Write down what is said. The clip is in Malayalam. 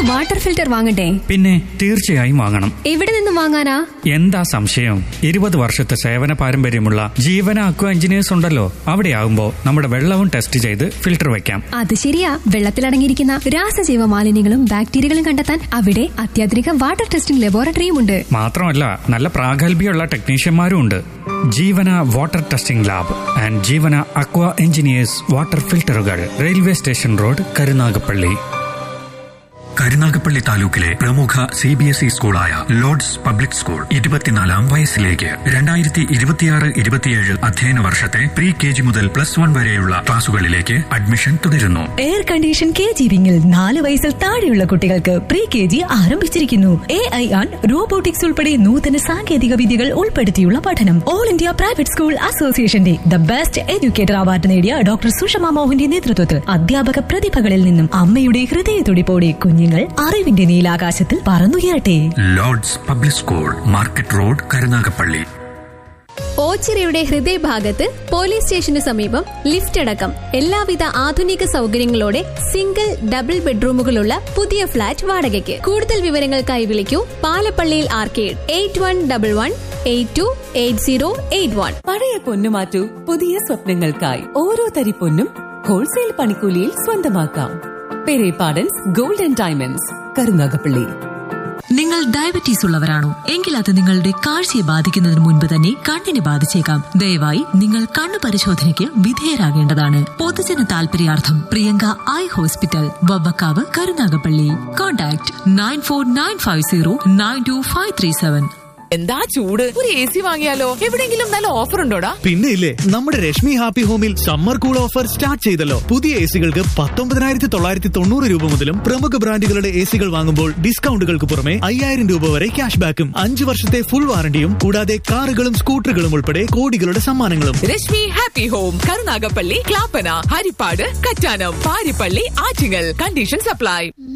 വാട്ടർ ഫിൽറ്റർ വാങ്ങണ്ടേ പിന്നെ തീർച്ചയായും വാങ്ങണം എവിടെ നിന്ന് വാങ്ങാനാ എന്താ സംശയം ഇരുപത് വർഷത്തെ സേവന പാരമ്പര്യമുള്ള ജീവന അക്വ എഞ്ചിനീയേഴ്സ് ഉണ്ടല്ലോ അവിടെയാകുമ്പോ നമ്മുടെ വെള്ളവും ടെസ്റ്റ് ചെയ്ത് ഫിൽട്ടർ വെക്കാം അത് ശരിയാ വെള്ളത്തിലടങ്ങിയിരിക്കുന്ന രാസജൈവ മാലിന്യങ്ങളും ബാക്ടീരിയകളും കണ്ടെത്താൻ അവിടെ അത്യാധുനിക വാട്ടർ ടെസ്റ്റിംഗ് ലബോറട്ടറിയും ഉണ്ട് മാത്രമല്ല നല്ല പ്രാഗൽഭ്യമുള്ള ടെക്നീഷ്യന്മാരും ഉണ്ട് Jeevana water testing lab and Jeevana aqua engineers water ഫിൽട്ടറുകൾ railway station road Karunagappally Karunagappally താലൂക്കിലെ പ്രമുഖ സി ബി എസ് ഇ സ്കൂളായ ലോർഡ്സ് പബ്ലിക് സ്കൂൾ ഇരുപത്തിനാലാം വയസ്സിലേക്ക് രണ്ടായിരത്തി ഇരുപത്തിയാറ് ഇരുപത്തിയേഴ് അധ്യയന വർഷത്തെ പ്രീ കെ ജി മുതൽ പ്ലസ് വൺ വരെയുള്ള ക്ലാസുകളിലേക്ക് അഡ്മിഷൻ തുടരുന്നു എയർ കണ്ടീഷൻ കെ ജി വിങ്ങിൽ നാല് വയസ്സിൽ താഴെയുള്ള കുട്ടികൾക്ക് പ്രീ കെ ജി ആരംഭിച്ചിരിക്കുന്നു എ ഐ ആൻ റോബോട്ടിക്സ് ഉൾപ്പെടെ നൂതന സാങ്കേതിക വിദ്യകൾ ഉൾപ്പെടുത്തിയുള്ള പഠനം ഓൾ ഇന്ത്യ പ്രൈവറ്റ് സ്കൂൾ അസോസിയേഷന്റെ ദ ബെസ്റ്റ് എഡ്യൂക്കേറ്റർ അവാർഡ് നേടിയ ഡോക്ടർ സുഷമ മോഹന്റെ നേതൃത്വത്തിൽ അധ്യാപക പ്രതിഭകളിൽ നിന്നും അമ്മയുടെ ഹൃദയത്തുടിപ്പോടെ കുഞ്ഞുങ്ങൾ അറിവിന്റെ നീലാകാശത്തിൽ പറന്നുയരട്ടെ Lords public school market road Karunagappally ഓച്ചിറയുടെ ഹൃദയഭാഗത്ത് പോലീസ് സ്റ്റേഷന് സമീപം ലിഫ്റ്റ് അടക്കം എല്ലാവിധ ആധുനിക സൗകര്യങ്ങളോടെ സിംഗിൾ ഡബിൾ ബെഡ്റൂമുകളുള്ള പുതിയ ഫ്ളാറ്റ് വാടകയ്ക്ക് കൂടുതൽ വിവരങ്ങൾക്കായി വിളിക്കൂ പാലപ്പള്ളിയിൽ arcade eight one double one eight two eight zero eight one പഴയ പൊന്നു മാറ്റൂ പുതിയ സ്വപ്നങ്ങൾക്കായി ഓരോ തരി പൊന്നും ഹോൾസെയിൽ പണിക്കൂലിയിൽ സ്വന്തമാക്കാം Perepadans gold and diamonds Karunagappally നിങ്ങൾ ഡയബറ്റീസ് ഉള്ളവരാണോ എങ്കിൽ അത് നിങ്ങളുടെ കാഴ്ചയെ ബാധിക്കുന്നതിന് മുൻപ് തന്നെ കണ്ണിനെ ബാധിച്ചേക്കാം ദയവായി നിങ്ങൾ കണ്ണു പരിശോധനയ്ക്ക് വിധേയരാകേണ്ടതാണ് പൊതുജന താൽപര്യാർത്ഥം Priyanka eye hospital Vavvakkavu Karunagappally contact nine four nine five zero nine two five three seven എന്താ ചൂട് ഒരു എ സി വാങ്ങിയാലോ എവിടെങ്കിലും നല്ല ഓഫർ ഉണ്ടോടാ പിന്നെ ഇല്ലേ നമ്മുടെ രശ്മി ഹാപ്പി ഹോമിൽ സമ്മർ കൂൾ ഓഫർ സ്റ്റാർട്ട് ചെയ്തല്ലോ പുതിയ എ സികൾക്ക് പത്തൊമ്പതിനായിരത്തി തൊള്ളായിരത്തി തൊണ്ണൂറ് രൂപ മുതലും പ്രമുഖ ബ്രാൻഡുകളുടെ എ സികൾ വാങ്ങുമ്പോൾ ഡിസ്കൗണ്ടുകൾക്ക് പുറമെ അയ്യായിരം രൂപ വരെ ക്യാഷ് ബാക്കും അഞ്ച് വർഷത്തെ ഫുൾ വാറണ്ടിയും കൂടാതെ കാറുകളും സ്കൂട്ടറുകളും ഉൾപ്പെടെ കോടികളുടെ സമ്മാനങ്ങളും Reshmi happy home Karunagappally Clappana Harippad Kattanam Parippally Attingal condition supply